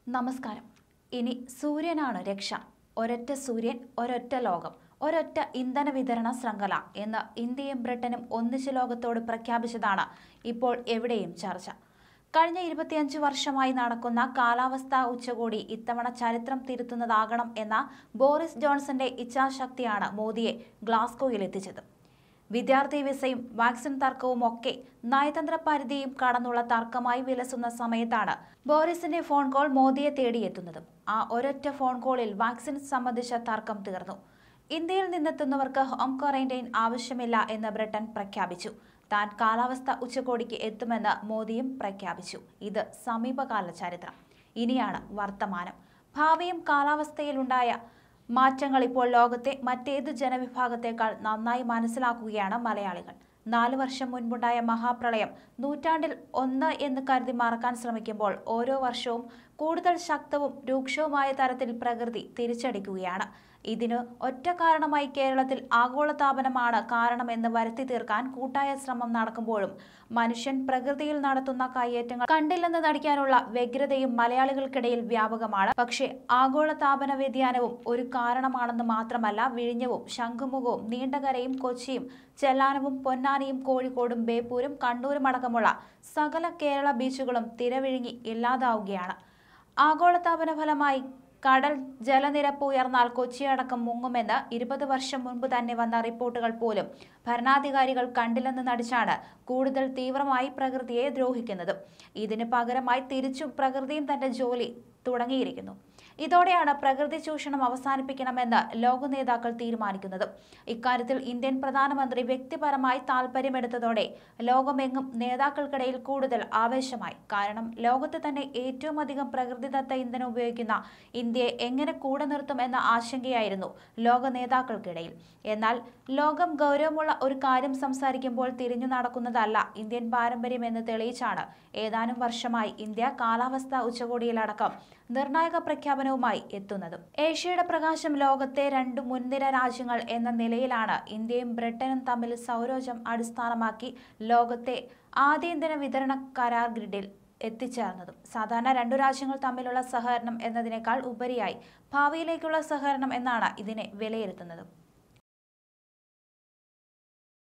നമസ്കാരം ഇനി സൂര്യനാണ് രക്ഷ ഒരൊറ്റ സൂര്യൻ ഒരൊറ്റ ലോകം ഒരൊറ്റ ഇന്ധന വിതരണ ശൃംഖല എന്ന് ഇന്ത്യയും ബ്രിട്ടനും ഒന്നിച്ച് ലോകത്തോട് പ്രഖ്യാപിച്ചതാണ് ഇപ്പോൾ എവിടെയും ചർച്ച കഴിഞ്ഞ ഇരുപത്തിയഞ്ച് വർഷമായി നടക്കുന്ന കാലാവസ്ഥാ ഉച്ചകോടി ഇത്തവണ ചരിത്രം തിരുത്തുന്നതാകണം എന്ന ബോറിസ് ജോൺസന്റെ ഇച്ഛാശക്തിയാണ് മോദിയെ ഗ്ലാസ്ഗോയിൽ എത്തിച്ചത് വിദ്യാർത്ഥി വിസയും വാക്സിൻ തർക്കവും ഒക്കെ നയതന്ത്ര പരിധിയും കടന്നുള്ള തർക്കമായി വിലസുന്ന സമയത്താണ് ബോറിസിന്റെ ഫോൺ കോൾ മോദിയെ തേടിയെത്തുന്നത് ആ ഒരൊറ്റ ഫോൺ കോളിൽ വാക്സിൻ സംബന്ധിച്ച തർക്കം തീർന്നു ഇന്ത്യയിൽ നിന്നെത്തുന്നവർക്ക് ഹോം ക്വാറന്റൈൻ ആവശ്യമില്ല എന്ന് ബ്രിട്ടൻ പ്രഖ്യാപിച്ചു താൻ കാലാവസ്ഥ ഉച്ചകോടിക്ക് എത്തുമെന്ന് മോദിയും പ്രഖ്യാപിച്ചു ഇത് സമീപകാല ചരിത്രം ഇനിയാണ് വർത്തമാനം ഭാവിയും കാലാവസ്ഥയിലുണ്ടായ മാറ്റങ്ങൾ ഇപ്പോൾ ലോകത്തെ മറ്റേത് ജനവിഭാഗത്തേക്കാൾ നന്നായി മനസ്സിലാക്കുകയാണ് മലയാളികൾ നാല് വർഷം മുൻപുണ്ടായ മഹാപ്രളയം നൂറ്റാണ്ടിൽ ഒന്ന് എന്ന് കരുതി മറക്കാൻ ശ്രമിക്കുമ്പോൾ ഓരോ വർഷവും കൂടുതൽ ശക്തവും രൂക്ഷവുമായ തരത്തിൽ പ്രകൃതി തിരിച്ചടിക്കുകയാണ് ഇതിന് ഒറ്റ കാരണമായി കേരളത്തിൽ ആഗോളതാപനമാണ് കാരണമെന്ന് വരുത്തി തീർക്കാൻ കൂട്ടായ ശ്രമം നടക്കുമ്പോഴും മനുഷ്യൻ പ്രകൃതിയിൽ നടത്തുന്ന കയ്യേറ്റങ്ങൾ കണ്ടില്ലെന്ന് നടിക്കാനുള്ള വ്യഗ്രതയും മലയാളികൾക്കിടയിൽ വ്യാപകമാണ് പക്ഷേ ആഗോളതാപന വ്യതിയാനവും ഒരു കാരണമാണെന്ന് മാത്രമല്ല വിഴിഞ്ഞവും ശംഖുമുഖവും നീണ്ടകരയും കൊച്ചിയും ചെല്ലാനവും പൊന്നാനിയും കോഴിക്കോടും ബേപ്പൂരും കണ്ണൂരും അടക്കമുള്ള സകല കേരള ബീച്ചുകളും തിരവിഴുങ്ങി ഇല്ലാതാവുകയാണ് ആഗോളതാപന ഫലമായി കടൽ ജലനിരപ്പ് ഉയർന്നാൽ കൊച്ചിയടക്കം മുങ്ങുമെന്ന് ഇരുപത് വർഷം മുൻപ് തന്നെ വന്ന റിപ്പോർട്ടുകൾ പോലും ഭരണാധികാരികൾ കണ്ടില്ലെന്ന് നടിച്ചാണ് കൂടുതൽ തീവ്രമായി പ്രകൃതിയെ ദ്രോഹിക്കുന്നത് ഇതിന് പകരമായി തിരിച്ചും പ്രകൃതിയും തന്റെ ജോലി തുടങ്ങിയിരിക്കുന്നു ഇതോടെയാണ് പ്രകൃതി ചൂഷണം അവസാനിപ്പിക്കണമെന്ന് ലോക നേതാക്കൾ തീരുമാനിക്കുന്നത് ഇക്കാര്യത്തിൽ ഇന്ത്യൻ പ്രധാനമന്ത്രി വ്യക്തിപരമായി താൽപര്യമെടുത്തതോടെ ലോകമെങ്ങും നേതാക്കൾക്കിടയിൽ കൂടുതൽ ആവേശമായി കാരണം ലോകത്ത് തന്നെ ഏറ്റവും അധികം പ്രകൃതിദത്ത ഇന്ധനം ഉപയോഗിക്കുന്ന ഇന്ത്യയെ എങ്ങനെ കൂടെ നിർത്തും എന്ന ആശങ്കയായിരുന്നു ലോക നേതാക്കൾക്കിടയിൽ എന്നാൽ ലോകം ഗൗരവമുള്ള ഒരു കാര്യം സംസാരിക്കുമ്പോൾ തിരിഞ്ഞു നടക്കുന്നതല്ല ഇന്ത്യൻ പാരമ്പര്യം എന്ന് തെളിയിച്ചാണ് ഏതാനും വർഷമായി ഇന്ത്യ കാലാവസ്ഥാ ഉച്ചകോടിയിലടക്കം നിർണായക പ്രഖ്യാപനവുമായി എത്തുന്നത് ഏഷ്യയുടെ പ്രകാശം ലോകത്തെ രണ്ട് മുൻനിര രാജ്യങ്ങൾ എന്ന നിലയിലാണ് ഇന്ത്യയും ബ്രിട്ടനും തമ്മിൽ സൗരോജം അടിസ്ഥാനമാക്കി ലോകത്തെ ആദ്യ ഇന്ധന വിതരണ കരാർ ഗ്രിഡിൽ എത്തിച്ചേർന്നതും സാധാരണ രണ്ടു രാജ്യങ്ങൾ തമ്മിലുള്ള സഹകരണം എന്നതിനേക്കാൾ ഉപരിയായി ഭാവിയിലേക്കുള്ള സഹകരണം എന്നാണ് ഇതിനെ വിലയിരുത്തുന്നത്